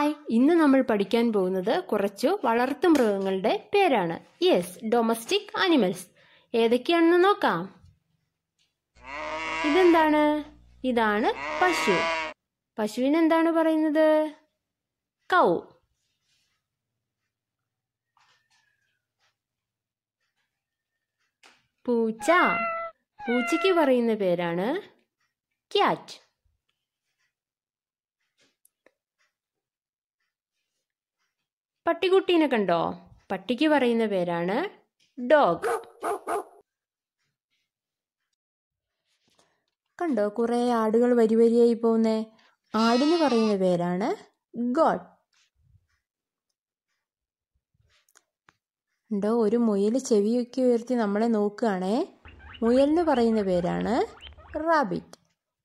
Hi ഇന്ന് നമ്മൾ പഠിക്കാൻ പോകുന്നത് കുറച്ചു വളർത്തു മൃഗങ്ങളുടെ പേരാണ് യെസ് ഡൊമസ്റ്റിക് ആനിമൽസ് ഏതൊക്കെയാണെന്ന് നോക്കാം ഇതെന്താണ് ഇതാണ് പശു പശുവിന് എന്താണ് പറയുന്നത് കൗ പൂച്ച പൂച്ചയ്ക്ക് പറയുന്ന പേരാണ് ക്യാറ്റ് പട്ടിക്കുട്ടീനെ കണ്ടോ പട്ടിക്ക് പറയുന്ന പേരാണ് ഡോഗ് കണ്ടോ കുറെ ആടുകൾ വരി വരിയായി പോകുന്നേ ആടിന് പറയുന്ന പേരാണ് ഗോഡ് ഉണ്ടോ ഒരു മുയൽ ചെവിയൊക്കെ ഉയർത്തി നമ്മളെ നോക്കുകയാണേ മുയലിന് പറയുന്ന പേരാണ് റാബിറ്റ്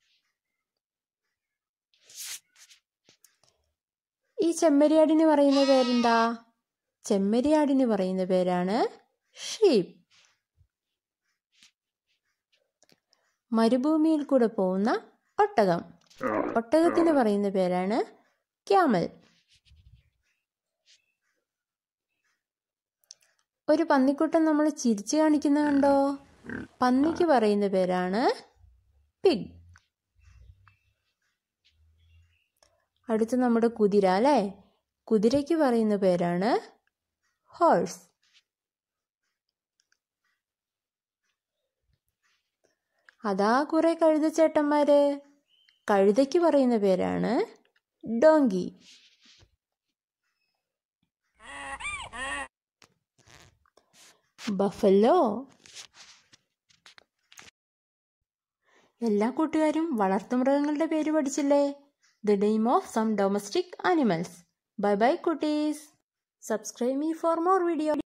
ഈ ചെമ്മരിയാടിന് പറയുന്ന പേരെന്താ ചെമ്മരിയാടിന് പറയുന്ന പേരാണ് ഷീപ്പ് മരുഭൂമിയിൽ കൂടെ പോകുന്ന ഒട്ടകം ഒട്ടകത്തിന് പറയുന്ന പേരാണ് ക്യാമൽ ഒരു പന്നിക്കുട്ടൻ നമ്മൾ ചിരിച്ചു കാണിക്കുന്ന കണ്ടോ പന്നിക്ക് പറയുന്ന പേരാണ് പിഗ് അടുത്ത് നമ്മുടെ കുതിര അല്ലേ കുതിരയ്ക്ക് പറയുന്ന പേരാണ് ഹോഴ്സ് അതാ കുറെ കഴുതച്ചേട്ടന്മാര് കഴുതയ്ക്ക് പറയുന്ന പേരാണ് ഡോങ്കി ബഫല്ലോ എല്ലാ കൂട്ടുകാരും വളർത്തുമൃഗങ്ങളുടെ പേര് പഠിച്ചില്ലേ the name of some domestic animals. Bye bye, cuties. Subscribe me for more videos.